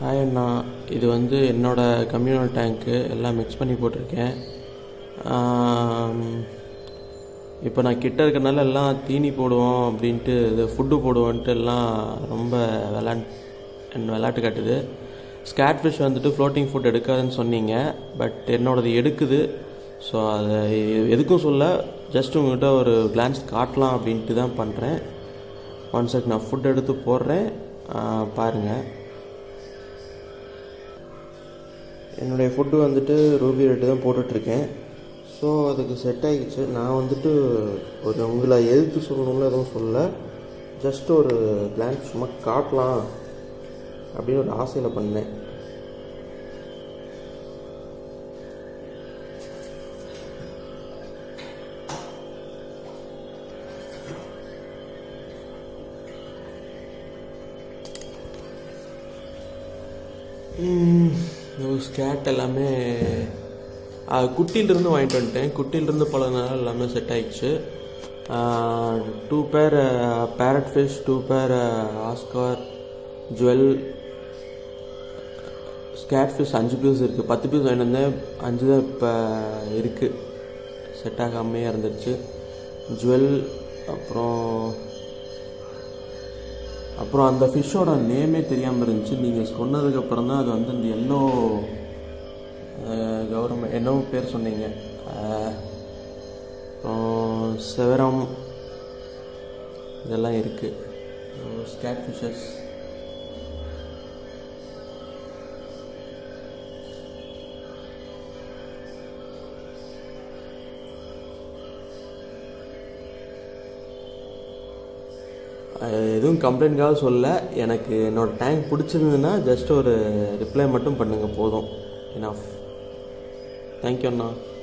hi அண்ணா இது வந்து என்னோட கம்யூனல் டேங்க்கு எல்லாம் மிக்ஸ் பண்ணி போட்டிருக்கேன் இப்போ நான் கிட்ட இருக்கறனால எல்லாம் தீனி போடுவோம் அப்படின்ட்டு இது ஃபுட்டு போடுவோன்ட்டு எல்லாம் ரொம்ப விளாண்ட் விளாட்டு காட்டுது ஸ்கேட் ஃபிஷ் வந்துட்டு ஃப்ளோட்டிங் ஃபுட் எடுக்காதுன்னு சொன்னீங்க பட் என்னோடது எடுக்குது ஸோ அதை எதுக்கும் சொல்ல ஜஸ்ட் உங்கள்கிட்ட ஒரு கிளான்ஸ் காட்டலாம் அப்படின்ட்டு தான் பண்ணுறேன் ஒன் செக் நான் ஃபுட் எடுத்து போடுறேன் பாருங்கள் என்னுடைய ஃபுட்டு வந்துட்டு ரூபி ரேட்டு தான் போட்டுட்ருக்கேன் ஸோ அதுக்கு செட் ஆகிடுச்சு நான் வந்துட்டு ஒரு உங்களை எதிர்த்து சொல்லணும்னு எதுவும் சொல்லல ஜஸ்ட் ஒரு கிளான்ஸ் சும்மா காட்டலாம் அப்படின்னு ஒரு ஆசையில் பண்ணேன் ஸ்கேட் எல்லாமே அது குட்டியிலிருந்து வாங்கிட்டு வந்துட்டேன் குட்டியிலிருந்து பழகினால எல்லாமே செட் ஆயிடுச்சு two pair parrot fish two pair oscar jewel skate fish அஞ்சு பீஸ் இருக்குது பத்து பீஸ் வாங்கிட்டு வந்தேன் அஞ்சு தான் இப்போ இருக்குது செட் ஆகாமையே இருந்துருச்சு ஜுவல் அப்புறம் அப்புறம் அந்த ஃபிஷ்ஷோட நேமே தெரியாமல் இருந்துச்சு நீங்கள் சொன்னதுக்கப்புறம் தான் அது வந்து இந்த எல்லோ கவர்மெண்ட் என்னவோ பேர் சொன்னீங்க அப்புறம் செவரம் இதெல்லாம் இருக்குது ஸ்கேட் ஃபிஷஸ் எதுவும் கம்ப்ளைண்ட்காக சொல்ல எனக்கு என்னோடய டேங்க் பிடிச்சிருந்ததுன்னா ஜஸ்ட் ஒரு ரிப்ளை மட்டும் பண்ணுங்கள் போதும் எனாஃப் தேங்க்யூ அண்ணா